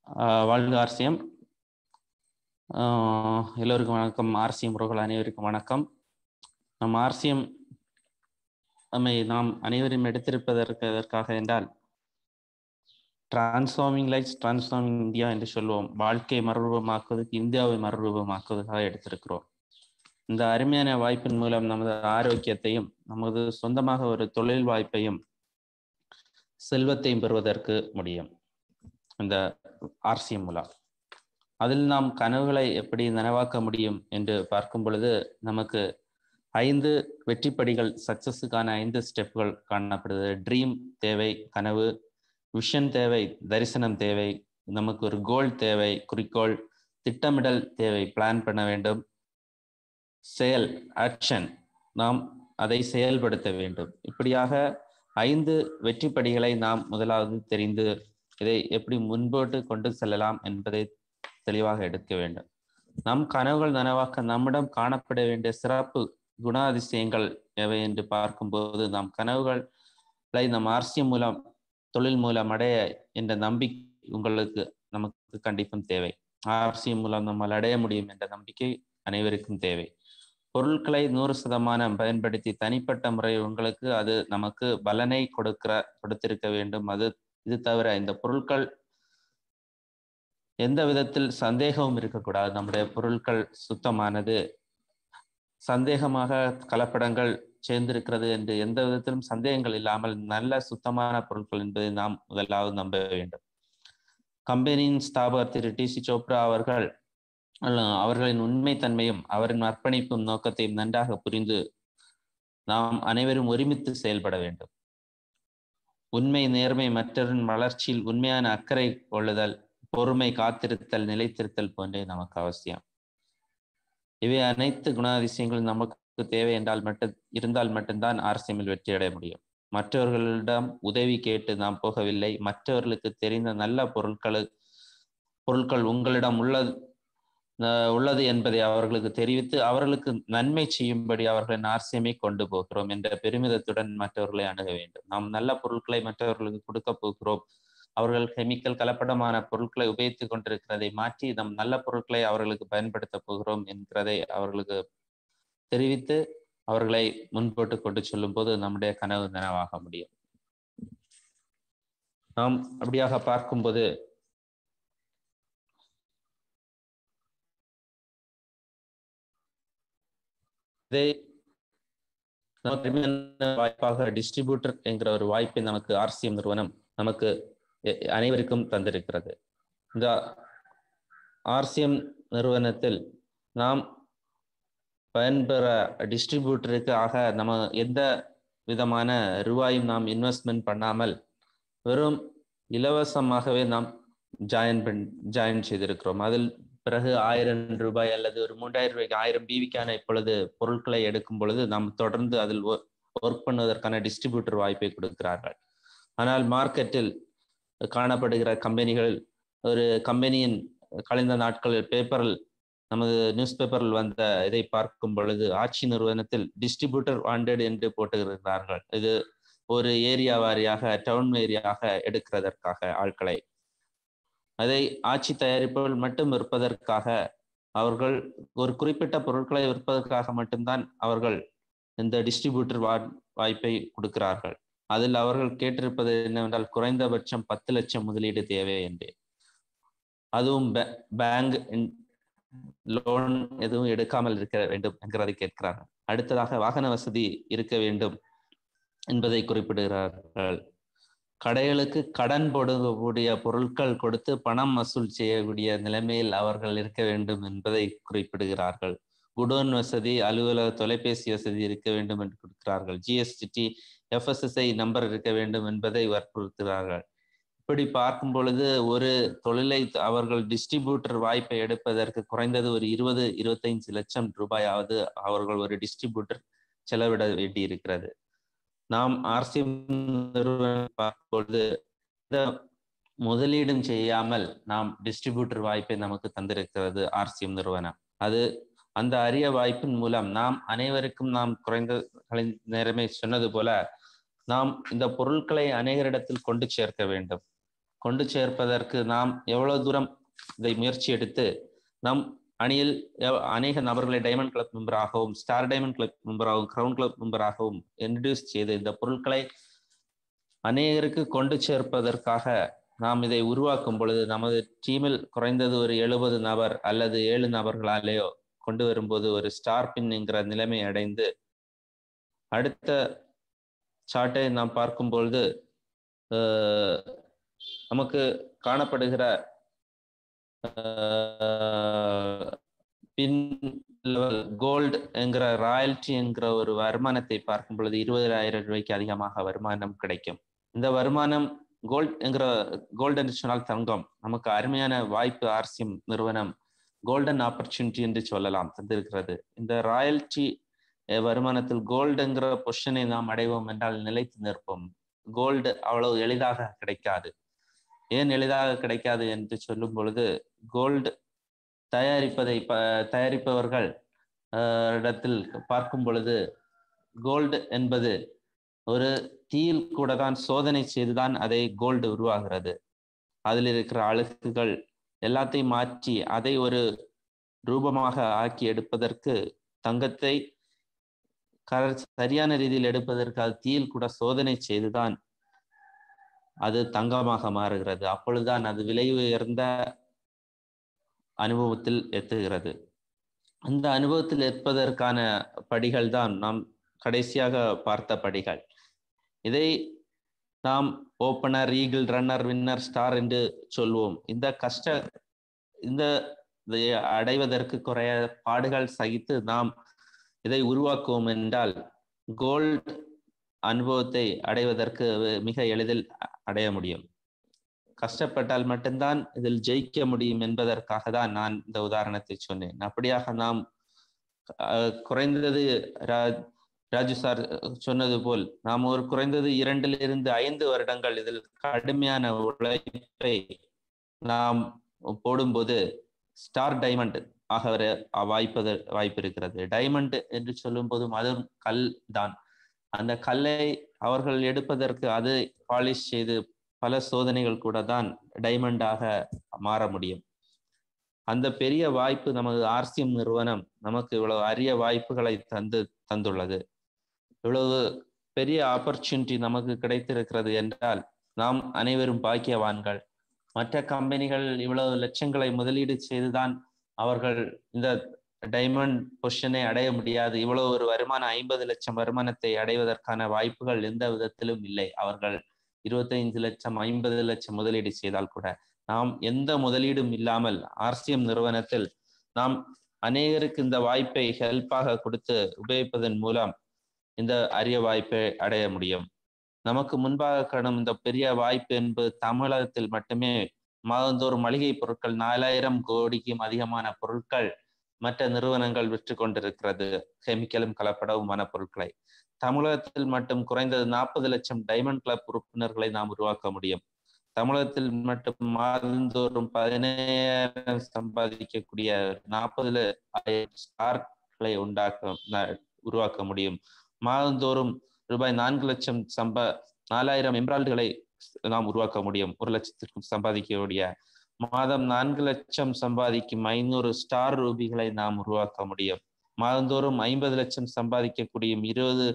ஆஹ் வாழ்க ஆர்சியம் ஆஹ் எல்லோருக்கும் வணக்கம் ஆர்சியம் உறவுகள் அனைவருக்கும் வணக்கம் நம் ஆர்சியம் நம்மை நாம் அனைவரும் எடுத்திருப்பதற்கு எதற்காக என்றால் டிரான்ஸ்ஃபார்மிங் லைஃப் டிரான்ஸ்ஃபார்மிங் இந்தியா என்று சொல்வோம் வாழ்க்கை மறுரூபமாக்குவதற்கு இந்தியாவை மறுரூபமாக்குவதற்காக எடுத்திருக்கிறோம் இந்த அருமையான வாய்ப்பின் மூலம் நமது ஆரோக்கியத்தையும் நமது சொந்தமாக ஒரு தொழில் வாய்ப்பையும் செல்வத்தையும் பெறுவதற்கு முடியும் இந்த ஆர்சிஎம் மூலம் அதில் நாம் கனவுகளை எப்படி நனவாக்க முடியும் என்று பார்க்கும் பொழுது நமக்கு ஐந்து வெற்றிப்படிகள் சக்சஸுக்கான ஐந்து ஸ்டெப்புகள் காணப்படுது ட்ரீம் தேவை கனவு விஷன் தேவை தரிசனம் தேவை நமக்கு ஒரு கோல் தேவை குறிக்கோள் திட்டமிடல் தேவை பிளான் பண்ண வேண்டும் செயல் ஆக்ஷன் நாம் அதை செயல்படுத்த வேண்டும் இப்படியாக ஐந்து வெற்றிப்படிகளை நாம் முதலாவது தெரிந்து இதை எப்படி முன்போட்டு கொண்டு செல்லலாம் என்பதை தெளிவாக எடுக்க வேண்டும் நம் கனவுகள் நனவாக்க நம்மிடம் காணப்பட வேண்டிய சிறப்பு குணாதிசயங்கள் எவை என்று பார்க்கும்போது நம் கனவுகளை நம் ஆர்சியம் மூலம் தொழில் மூலம் அடைய என்ற நம்பிக்கை உங்களுக்கு நமக்கு கண்டிப்பும் தேவை ஆர்சியம் மூலம் நம்மால் அடைய முடியும் என்ற நம்பிக்கை அனைவருக்கும் தேவை பொருட்களை நூறு சதமானம் பயன்படுத்தி தனிப்பட்ட முறை உங்களுக்கு அது நமக்கு பலனை கொடுக்கிற கொடுத்திருக்க வேண்டும் அது இது தவிர இந்த பொருட்கள் எந்த விதத்தில் சந்தேகமும் இருக்கக்கூடாது நம்முடைய பொருட்கள் சுத்தமானது சந்தேகமாக கலப்படங்கள் சேர்ந்திருக்கிறது என்று எந்த விதத்திலும் சந்தேகங்கள் இல்லாமல் நல்ல சுத்தமான பொருட்கள் என்பதை நாம் முதலாவது நம்ப வேண்டும் கம்பெனியின் ஸ்தாபகர் திரு டி சி சோப்ரா அவர்கள் அவர்களின் உண்மைத்தன்மையும் அவரின் அர்ப்பணிப்பும் நோக்கத்தையும் நன்றாக புரிந்து நாம் அனைவரும் ஒருமித்து செயல்பட வேண்டும் உண்மை நேர்மை மற்றவரின் வளர்ச்சியில் உண்மையான அக்கறை கொள்ளுதல் பொறுமை காத்திருத்தல் நிலைத்திருத்தல் போன்றே நமக்கு அவசியம் இவை அனைத்து குணாதிசயங்களும் நமக்கு தேவை என்றால் மட்டும் இருந்தால் மட்டும்தான் ஆர்சியமில் வெற்றி அடைய முடியும் மற்றவர்களிடம் உதவி கேட்டு நாம் போகவில்லை மற்றவர்களுக்கு தெரிந்த நல்ல பொருட்களு பொருட்கள் உங்களிடம் உள்ளது உள்ளது என்பதை அவர்களுக்கு தெரிவித்து அவர்களுக்கு நன்மை செய்யும்படி அவர்களின் ஆர்சியமை கொண்டு போகிறோம் என்ற பெருமிதத்துடன் மற்றவர்களை அணுக வேண்டும் நாம் நல்ல பொருட்களை மற்றவர்களுக்கு கொடுக்க போகிறோம் அவர்கள் கெமிக்கல் கலப்படமான பொருட்களை உபயோகித்துக் கொண்டிருக்கிறதை மாற்றி நம் நல்ல பொருட்களை அவர்களுக்கு பயன்படுத்த போகிறோம் என்கிறதை அவர்களுக்கு தெரிவித்து அவர்களை முன்போட்டு கொண்டு செல்லும் போது நம்முடைய கனவு நனவாக முடியும் நாம் அப்படியாக பார்க்கும்போது இதை வாய்ப்பாக டிஸ்ட்ரிபியூட்டர் என்கிற ஒரு வாய்ப்பை நமக்கு ஆர்சிஎம் நிறுவனம் நமக்கு அனைவருக்கும் தந்திருக்கிறது இந்த ஆர்சிஎம் நிறுவனத்தில் நாம் பயன்பெற டிஸ்ட்ரிபியூட்டருக்கு ஆக நம்ம எந்த விதமான ரூபாயும் நாம் இன்வெஸ்ட்மெண்ட் பண்ணாமல் வெறும் இலவசமாகவே நாம் ஜாயின் பண் ஜாயின் செய்திருக்கிறோம் அதில் பிறகு ஆயிரம் ரூபாய் அல்லது ஒரு மூன்றாயிரம் ரூபாய்க்கு ஆயிரம் பிவிக்கான இப்பொழுது பொருட்களை எடுக்கும் பொழுது நாம் தொடர்ந்து அதில் ஒர்க் பண்ணுவதற்கான டிஸ்ட்ரிபியூட்டர் வாய்ப்பை கொடுக்கிறார்கள் ஆனால் மார்க்கெட்டில் காணப்படுகிற கம்பெனிகள் ஒரு கம்பெனியின் கலைந்த நாட்களில் பேப்பரில் நமது நியூஸ் பேப்பரில் வந்த இதை பார்க்கும் பொழுது ஆட்சி நிறுவனத்தில் டிஸ்ட்ரிபியூட்டர் வாண்டட் என்று போட்டுகிறார்கள் இது ஒரு ஏரியா வாரியாக டவுன் ஏரியாக எடுக்கிறதற்காக ஆட்களை அதை ஆட்சி தயாரிப்புகள் மட்டும் விற்பதற்காக அவர்கள் ஒரு குறிப்பிட்ட பொருட்களை விற்பதற்காக மட்டும்தான் அவர்கள் இந்த டிஸ்ட்ரிபியூட்டர் வாய்ப்பை கொடுக்கிறார்கள் அதில் அவர்கள் கேட்டிருப்பது என்னவென்றால் குறைந்தபட்சம் பத்து லட்சம் முதலீடு தேவை என்று அதுவும் பேங்க் லோன் எதுவும் எடுக்காமல் இருக்க வேண்டும் என்கிறதை கேட்கிறார்கள் அடுத்ததாக வாகன வசதி இருக்க வேண்டும் என்பதை குறிப்பிடுகிறார்கள் கடைகளுக்கு கடன் போடக்கூடிய பொருட்கள் கொடுத்து பணம் வசூல் செய்யக்கூடிய நிலைமையில் அவர்கள் இருக்க வேண்டும் என்பதை குறிப்பிடுகிறார்கள் குடோன் வசதி அலுவலக தொலைபேசி வசதி இருக்க வேண்டும் என்று கொடுக்கிறார்கள் ஜிஎஸ்டி எஃப்எஸ்எஸ்ஐ நம்பர் இருக்க வேண்டும் என்பதை வற்புறுத்துகிறார்கள் இப்படி பார்க்கும் பொழுது ஒரு தொழிலை அவர்கள் டிஸ்ட்ரிபியூட்டர் வாய்ப்பை எடுப்பதற்கு குறைந்தது ஒரு இருபது இருபத்தைந்து லட்சம் ரூபாயாவது அவர்கள் ஒரு டிஸ்ட்ரிபியூட்டர் செலவிட வேண்டி இருக்கிறது நாம் ஆர்சிஎம் நிறுவனம் பார்க்கும்பொழுது முதலீடும் செய்யாமல் நாம் டிஸ்ட்ரிபியூட்டர் வாய்ப்பை நமக்கு தந்திருக்கிறது ஆர்சிஎம் நிறுவனம் அது அந்த அரிய வாய்ப்பின் மூலம் நாம் அனைவருக்கும் நாம் குறைந்த நேரமே சொன்னது போல நாம் இந்த பொருட்களை அநேகரிடத்தில் கொண்டு சேர்க்க வேண்டும் கொண்டு சேர்ப்பதற்கு நாம் எவ்வளவு தூரம் இதை முயற்சி எடுத்து நம் அணியில் அநேக நபர்களை டைமண்ட் கிளப் மெம்பராகவும் ஸ்டார் டைமண்ட் கிளப் மெம்பராகவும் கிரவுன் கிளப் மெம்பராகவும் இன்ட்ரடியூஸ் செய்து இந்த பொருட்களை அநேகருக்கு கொண்டு சேர்ப்பதற்காக நாம் இதை உருவாக்கும் பொழுது நமது டீமில் குறைந்தது ஒரு எழுபது நபர் அல்லது ஏழு நபர்களாலேயோ கொண்டு வரும்போது ஒரு ஸ்டார் பின் என்கிற நிலைமை அடைந்து அடுத்த சார்ட்டை நாம் பார்க்கும் பொழுது நமக்கு காணப்படுகிற பின் லெவல் கோல்டு என்கிற ராயல்டி என்கிற ஒரு வருமானத்தை பார்க்கும் பொழுது இருபதாயிரம் ரூபாய்க்கு அதிகமாக வருமானம் கிடைக்கும் இந்த வருமானம் கோல்ட் என்கிற கோல்டு என்று சொன்னால் தங்கம் நமக்கு அருமையான வாய்ப்பு ஆர்சிஎம் நிறுவனம் கோல்டன் ஆப்பர்ச்சுனிட்டி என்று சொல்லலாம் தந்திருக்கிறது இந்த ராயல்டி வருமானத்தில் கோல்டுங்கிற பொசிஷனை நாம் அடைவோம் என்றால் நிலைத்து நிற்போம் கோல்டு அவ்வளவு எளிதாக கிடைக்காது ஏன் எளிதாக கிடைக்காது என்று சொல்லும் பொழுது கோல்டு தயாரிப்பதை ப தயாரிப்பவர்கள் இடத்தில் பார்க்கும் பொழுது கோல்டு என்பது ஒரு தீயில் கூட தான் சோதனை செய்துதான் அதை கோல்டு உருவாகிறது அதில் இருக்கிற அழுக்குகள் எல்லாத்தையும் மாற்றி அதை ஒரு ரூபமாக ஆக்கி எடுப்பதற்கு தங்கத்தை சரியான ரீதியில் எடுப்பதற்கு அது தீயில் கூட சோதனை செய்துதான் அது தங்கமாக மாறுகிறது அப்பொழுதுதான் அது விலை உயர்ந்த அனுபவத்தில் எத்துகிறது அந்த அனுபவத்தில் ஏற்பதற்கான படிகள் தான் நாம் கடைசியாக பார்த்த படிகள் இதை நாம் opener eagle runner winner star என்று சொல்வோம் இந்த கஷ்ட இந்த அடைவதற்கு குறைய பாடுகள் சகித்து நாம் இதை உருவாக்குவோம் என்றால் கோல்ட் அனுபவத்தை அடைவதற்கு மிக எளிதில் அடைய முடியும் கஷ்டப்பட்டால் மட்டும்தான் இதில் ஜெயிக்க முடியும் என்பதற்காக தான் நான் இந்த உதாரணத்தை சொன்னேன் அப்படியாக நாம் குறைந்தது ராஜு சார் சொன்னது போல் நாம் ஒரு குறைந்தது இரண்டிலிருந்து ஐந்து வருடங்கள் இதில் கடுமையான உழைப்பை நாம் போடும்போது ஸ்டார் டைமண்ட் ஆக வர வாய்ப்பது வாய்ப்பு இருக்கிறது டைமண்ட் என்று சொல்லும் போதும் அதுவும் கல் தான் அந்த கல்லை அவர்கள் எடுப்பதற்கு அது பாலிஷ் செய்து பல சோதனைகள் கூட தான் டைமண்டாக மாற முடியும் அந்த பெரிய வாய்ப்பு நமது ஆர்சிஎம் நிறுவனம் நமக்கு இவ்வளவு அரிய வாய்ப்புகளை தந்து தந்துள்ளது இவ்வளவு பெரிய ஆப்பர்ச்சுனிட்டி நமக்கு கிடைத்திருக்கிறது என்றால் நாம் அனைவரும் பாக்கியவான்கள் மற்ற கம்பெனிகள் இவ்வளவு லட்சங்களை முதலீடு செய்துதான் அவர்கள் இந்த டைமண்ட் பொசிஷனை அடைய முடியாது இவ்வளவு ஒரு வருமானம் ஐம்பது லட்சம் வருமானத்தை அடைவதற்கான வாய்ப்புகள் எந்த விதத்திலும் இல்லை அவர்கள் இருபத்தைந்து லட்சம் ஐம்பது லட்சம் முதலீடு செய்தால் கூட நாம் எந்த முதலீடும் இல்லாமல் ஆர்சிஎம் நிறுவனத்தில் நாம் அநேகருக்கு இந்த வாய்ப்பை ஹெல்ப்பாக கொடுத்து உபயோகிப்பதன் மூலம் இந்த அரிய வாய்ப்பை அடைய முடியும் நமக்கு முன்பாக காணும் இந்த பெரிய வாய்ப்பு என்பது தமிழகத்தில் மட்டுமே மாதந்தோறும் மளிகை பொருட்கள் நாலாயிரம் கோடிக்கும் அதிகமான பொருட்கள் மற்ற நிறுவனங்கள் விற்று கொண்டிருக்கிறது கெமிக்கலும் கலப்படவுமான பொருட்களை தமிழகத்தில் மட்டும் குறைந்தது நாற்பது லட்சம் டைமண்ட் கிளப் உறுப்பினர்களை நாம் உருவாக்க முடியும் தமிழகத்தில் மட்டும் மாதந்தோறும் பதினேழாயிரம் சம்பாதிக்கக்கூடிய நாற்பதுல ஸ்டார்களை உண்டாக்க உருவாக்க முடியும் மாதந்தோறும் ரூபாய் நான்கு லட்சம் சம்பா நாலாயிரம் எம்ப்ராய்டுகளை நாம் உருவாக்க முடியும் ஒரு லட்சத்திற்கும் சம்பாதிக்கக்கூடிய மாதம் நான்கு லட்சம் சம்பாதிக்கும் ஐநூறு ஸ்டார் ரூபிகளை நாம் உருவாக்க முடியும் மாதந்தோறும் ஐம்பது லட்சம் சம்பாதிக்கக்கூடிய இருபது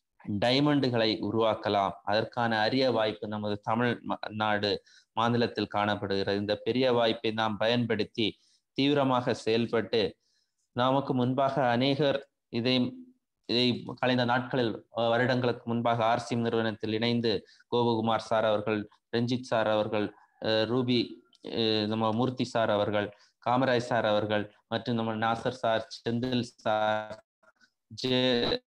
டைமண்டுகளை உருவாக்கலாம் அதற்கான அரிய வாய்ப்பு நமது தமிழ் நாடு மாநிலத்தில் காணப்படுகிறது இந்த பெரிய வாய்ப்பை நாம் பயன்படுத்தி தீவிரமாக செயல்பட்டு நமக்கு முன்பாக அநேகர் இதை இதை கலைந்த நாட்களில் வருடங்களுக்கு முன்பாக ஆர்சிஎம் நிறுவனத்தில் இணைந்து கோபகுமார் சார் அவர்கள் ரஞ்சித் சார் அவர்கள் ரூபி நம்ம மூர்த்தி சார் அவர்கள் காமராஜ் சார் அவர்கள் மற்றும் நம்ம Nasser sir Senthil sir J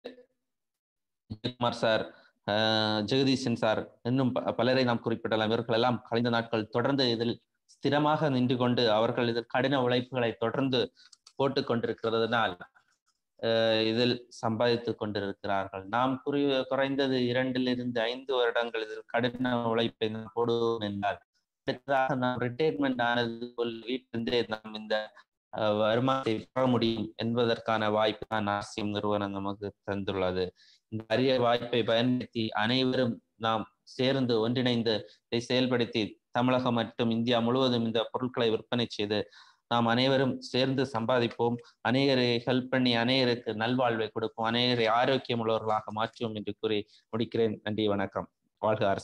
Jayakumar sir Jagadeesan sir இன்னும் பலரை நாம் குறிப்பிடலாம் இவர்கள் எல்லாம் கலைந்த நாட்கள் தொடர்ந்து இதில் ஸ்திரமாக நின்று கொண்டு அவர்கள் இதில் கடின உழைப்புகளை தொடர்ந்து போட்டு கொண்டிருக்கிறதுனால் இதில் சம்பாதித்துக் கொண்டிருக்கிறார்கள் நாம் குறி குறைந்தது இரண்டிலிருந்து ஐந்து வருடங்கள் இதில் கடின உழைப்பை நாம் போடுவோம் என்றால் அடுத்ததாக நாம் ரிட்டையர்மெண்ட் ஆனது போல் வீட்டிலிருந்தே நாம் இந்த வருமானத்தை பெற முடியும் என்பதற்கான வாய்ப்பு தான் ஆர்சிஎம் நிறுவனம் நமக்கு தந்துள்ளது இந்த அரிய வாய்ப்பை பயன்படுத்தி அனைவரும் நாம் சேர்ந்து ஒன்றிணைந்து இதை செயல்படுத்தி தமிழகம் மற்றும் இந்தியா முழுவதும் இந்த பொருட்களை விற்பனை செய்து நாம் அனைவரும் சேர்ந்து சம்பாதிப்போம் அநேகரை ஹெல்ப் பண்ணி அநேகருக்கு நல்வாழ்வை கொடுப்போம் அநேகரை ஆரோக்கியம் உள்ளவர்களாக மாற்றுவோம் என்று கூறி முடிக்கிறேன் நன்றி வணக்கம் வாழ்க அரசு